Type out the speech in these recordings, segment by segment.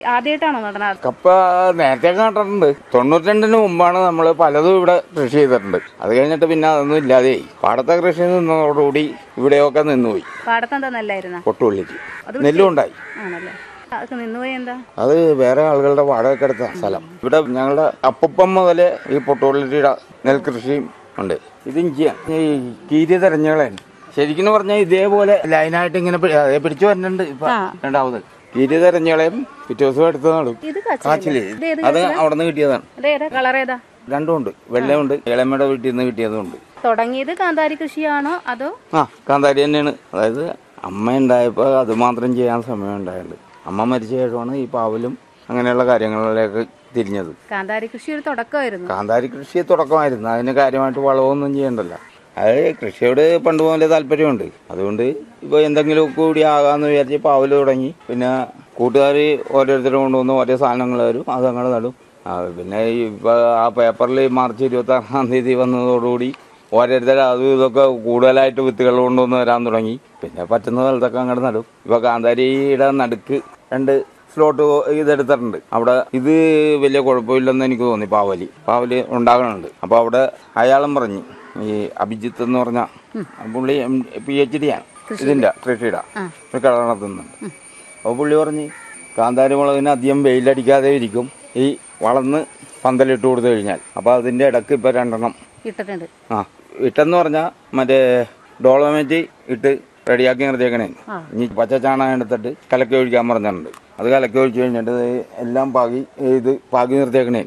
ആദ്യമായിട്ടാണോ നടണത് കപ്പ നേരത്തെ നട്ടിട്ടുണ്ട് തൊണ്ണൂറ്റിരണ്ടിന് മുമ്പാണ് നമ്മൾ പലതും ഇവിടെ കൃഷി ചെയ്തിട്ടുണ്ട് അത് കഴിഞ്ഞിട്ട് പിന്നെ അതൊന്നും ഇല്ലാതെയായി പാടത്തെ കൃഷി നിന്നതോടുകൂടി ഇവിടെയൊക്കെ നിന്നുപോയി പാടത്തെന്താ നെല്ലായിരുന്ന പൊട്ടുള്ളിക്ക് നെല്ലും ഉണ്ടായി ആണല്ലേ അതൊക്കെ നിന്നുപോയി എന്താ അത് വേറെ ആളുകളുടെ വാടകയ്ക്ക് എടുത്ത സ്ഥലം ഇവിടെ ഞങ്ങളുടെ അപ്പം മുതലേ ഈ പൊട്ടുള്ളിയുടെ നെൽകൃഷിയും ഉണ്ട് ഇത് ഇഞ്ചിയാണ് ഈ കീരി തെരഞ്ഞുകളാണ് ശരിക്കും പറഞ്ഞാൽ ഇതേപോലെ ലൈനായിട്ട് ഇങ്ങനെ പി- അതേ പിടിച്ചു വരുന്നുണ്ട് ഇപ്പൊ രണ്ടാമത് കീരി തെരഞ്ഞുകളയും പിറ്റേ ദിവസം എടുത്ത് നടും ഇത് കച്ച കാച്ചില് അത് അവിടെ നിന്ന് കിട്ടിയതാണ് അതേതാ കളർ ഏതാ രണ്ടും ഉണ്ട് വെള്ളമുണ്ട് ഇളമയുടെ വീട്ടിൽ നിന്ന് കിട്ടിയതും ഉണ്ട് തുടങ്ങിയത് കാന്താരി കൃഷിയാണോ അതോ ആ കാന്താരി തന്നെയാണ് അതായത് അമ്മ ഉണ്ടായപ്പോൾ അത് മാത്രം ചെയ്യാൻ സമയം ഉണ്ടായുള്ളൂ അമ്മ മരിച്ച ശേഷമാണ് ഈ പാവലും അങ്ങനെയുള്ള കാര്യങ്ങളിലേക്ക് തിരിഞ്ഞത് കാന്താരി കൃഷി ഒരു തുടക്കമായിരുന്നു കാന്താരി കൃഷി തുടക്കമായിരുന്നു അതിന് കാര്യമായിട്ട് വളമൊന്നും ചെയ്യണ്ടല്ലോ അത് കൃഷിയോട് പണ്ട് പോലെ താല്പര്യമുണ്ട് അതുകൊണ്ട് ഇപ്പോൾ എന്തെങ്കിലും കൂടി ആകാമെന്ന് വിചാരിച്ച് പാവല് തുടങ്ങി പിന്നെ കൂട്ടുകാർ ഓരോരുത്തരും കൊണ്ടുവന്ന് ഓരോ സാധനങ്ങൾ വരും അത് അങ്ങനെ നടും ആ, പിന്നെ ഇപ്പോൾ ആ പേപ്പറിൽ മാർച്ച് ഇരുപത്തി ആറാം തീയതി വന്നതോടുകൂടി ഓരോരുത്തർ അതും ഇതൊക്കെ കൂടുതലായിട്ട് വിത്തുകൾ കൊണ്ടുവന്ന് വരാൻ തുടങ്ങി പിന്നെ പറ്റുന്ന സ്ഥലത്തൊക്കെ അങ്ങോട്ട് നടും ഇപ്പോൾ കാന്താരിയുടെ നടുക്ക് രണ്ട് സ്ലോട്ട് ഇതെടുത്തിട്ടുണ്ട് അവിടെ ഇത് വലിയ കുഴപ്പമില്ലെന്ന് എനിക്ക് തോന്നി പാവലി പാവലി ഉണ്ടാകണുണ്ട് അപ്പോൾ അവിടെ അയാളും പറഞ്ഞു ഈ അഭിജിത്ത് എന്ന് പറഞ്ഞ പുള്ളി പി എച്ച് ഡി ആണ് ഇതിന്റെ കൃഷിയുടെ ഒരു കട നടത്തുന്നുണ്ട് അപ്പോൾ പുള്ളി പറഞ്ഞ് കാന്താരി മുളകിന് അധികം വെയിലടിക്കാതെ ഇരിക്കും ഈ വളർന്ന് പന്തലിട്ട് കൊടുത്തു കഴിഞ്ഞാൽ അപ്പോൾ അതിന്റെ ഇടക്ക് ഇപ്പൊ രണ്ടെണ്ണം ഇട്ടിട്ടുണ്ട് ആ ഇട്ടെന്ന് പറഞ്ഞാൽ മറ്റേ ഡോളോമേറ്റ് ഇട്ട് റെഡിയാക്കി നിർത്തിയേക്കണേ ഇനി പച്ച ചാണകം എടുത്തിട്ട് കലക്കി ഒഴിക്കാൻ പറഞ്ഞിട്ടുണ്ട് അത് കലക്കി ഒഴിച്ച് കഴിഞ്ഞിട്ട് ദേ എല്ലാം പാകി ഇത് പാകി നിർത്തിയേക്കണേ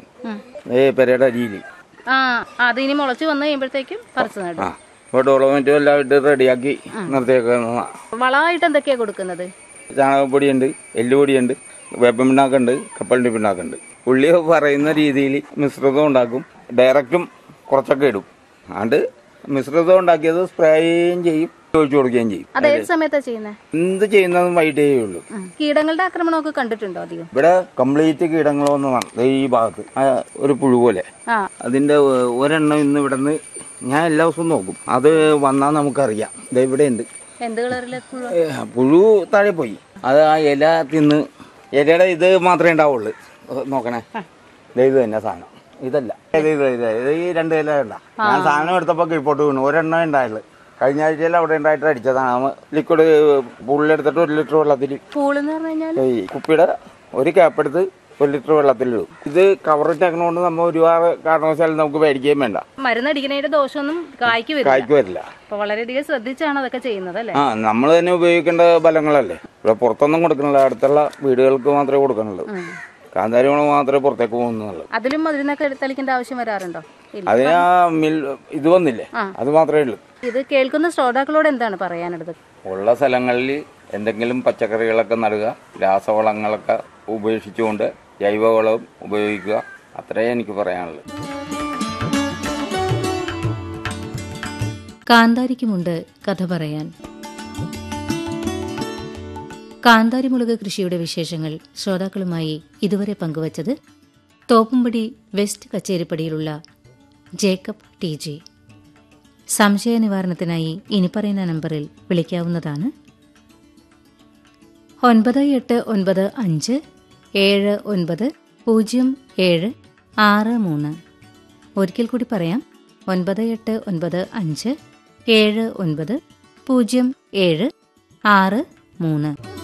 ഏ പെരയുടെ അരിയിൽ ആ അത് ഇനി മുളച്ച് വന്നു കഴിയുമ്പോഴത്തേക്കും പറിച്ചു നടും ആ അപ്പോൾ ഡോളോമേറ്റും എല്ലാം ഇട്ട് റെഡിയാക്കി നിർത്തിയേക്കുന്നതാ വളമായിട്ട് എന്തൊക്കെയാ കൊടുക്കുന്നത് ചാണകപ്പൊടിയുണ്ട് എല്ലുപൊടിയുണ്ട് വേപ്പൻ പിണ്ണാക്കുണ്ട് കപ്പലിൻ്റെ പിണ്ണാക്കുണ്ട് പുള്ളി പറയുന്ന രീതിയിൽ മിശ്രിതം ഉണ്ടാക്കും ഡയറക്റ്റും കുറച്ചൊക്കെ ഇടും അതുകൊണ്ട് മിശ്രിതം ഉണ്ടാക്കിയത് സ്പ്രേയും ചെയ്യും ഒഴിച്ചു കൊടുക്കുകയും ചെയ്യും അത് ഏത് സമയത്താ ചെയ്യുന്നത് എന്ത് ചെയ്യുന്നതും വൈകിട്ടേ ചെയ്യുള്ളൂ കീടങ്ങളുടെ ആക്രമണമൊക്കെ കണ്ടിട്ടുണ്ടോ അധികം ഇവിടെ കംപ്ലീറ്റ് കീടങ്ങളൊന്നുമാണ് ദേ ഈ ഭാഗത്ത് ആ ഒരു പുഴു പോലെ ആ അതിന്റെ ഒ- ഒരെണ്ണം ഇന്ന് ഇവിടെ നിന്ന് ഞാൻ എല്ലാ ദിവസവും നോക്കും അത് വന്നാൽ നമുക്കറിയാം ദേ ഇവിടെ ഉണ്ട് എന്ത് കളറിലെ പുഴു ഏ, പുഴു താഴെ പോയി അത് ആ ഇല തിന്ന് ഇലയുടെ ഇത് മാത്രമേ ഉണ്ടാവുള്ളൂ ഏ, നോക്കണേ ദേ ഇത് തന്നെ സാധനം ഇതല്ല ഇത് ഇത് ഇത് ഇത് ഈ രണ്ട് ഇല ഉണ്ട ഞാൻ സാധനം എടുത്തപ്പോൾ കീഴ്പോട്ട് വീണു ഒരെണ്ണം ഉണ്ടായുള്ളു കഴിഞ്ഞ ആഴ്ചയിൽ അവിടെ ഉണ്ടായിട്ട് അടിച്ചതാണ് ലിക്വിഡ് പുള്ളിലെടുത്തിട്ട് ഒരു ലിറ്റർ വെള്ളത്തിൽ പൂളെന്ന് പറഞ്ഞു കഴിഞ്ഞാൽ ഈ കുപ്പിയുടെ ഒരു ക്യാപ്പെടുത്ത് ഒരു ലിറ്റർ വെള്ളത്തിലിടും ഇത് കവറിട്ടേക്കണോണ്ട് നമ്മൾ ഒരുപാട് കാരണവശാലും നമുക്ക് മേടിക്കുകയും വേണ്ട മരുന്നടിക്കുന്നതിന്റെ ദോഷമൊന്നും കായ്ക്ക് വരും കായ്ക്ക് വരില്ല അപ്പൊ വളരെയധികം ശ്രദ്ധിച്ചാണ് അതൊക്കെ ചെയ്യുന്നത് അല്ലേ ആ നമ്മൾ തന്നെ ഉപയോഗിക്കേണ്ട ഫലങ്ങളല്ലേ ഇവിടെ പുറത്തൊന്നും കൊടുക്കണില്ല അടുത്തുള്ള വീടുകൾക്ക് മാത്രമേ കൊടുക്കണുള്ളൂ കാന്താരി മുളക് മാത്രമേ പുറത്തേക്ക് പോകുന്നുള്ളൂ അതിലും മരുന്നൊക്കെ തളിക്കേണ്ട ആവശ്യം വരാറുണ്ടോ ഇല്ല അതിന് ആ മിൽ ഇത് വന്നില്ലേ അത് മാത്രമേ ഉള്ളൂ ഇത് കേൾക്കുന്ന ശ്രോതാക്കളോട് എന്താണ് പറയാനുള്ളത് ഉള്ള സ്ഥലങ്ങളിൽ എന്തെങ്കിലും പച്ചക്കറികളൊക്കെ നടുക രാസവളങ്ങളൊക്കെ ഉപേക്ഷിച്ചുകൊണ്ട് ജൈവവളവും ഉപയോഗിക്കുക അത്രേ എനിക്ക് പറയാനുള്ളൂ കാന്താരിക്കുമുണ്ട് കഥ പറയാൻ കാന്താരി മുളക് കൃഷിയുടെ വിശേഷങ്ങൾ ശ്രോതാക്കളുമായി ഇതുവരെ പങ്കുവച്ചത് തോപ്പുംപടി വെസ്റ്റ് കച്ചേരിപ്പടിയിലുള്ള ജേക്കബ് ടി ജി സംശയ നിവാരണത്തിനായി ഇനി പറയുന്ന നമ്പറിൽ വിളിക്കാവുന്നതാണ് ഒൻപത് എട്ട് ഒൻപത് അഞ്ച് ഏഴ് ഒൻപത് പൂജ്യം ഏഴ് ആറ് മൂന്ന് ഒരിക്കൽ കൂടി പറയാം ഒൻപത് എട്ട് ഒൻപത് അഞ്ച് ഏഴ് ഒൻപത് പൂജ്യം ഏഴ് ആറ് മൂന്ന്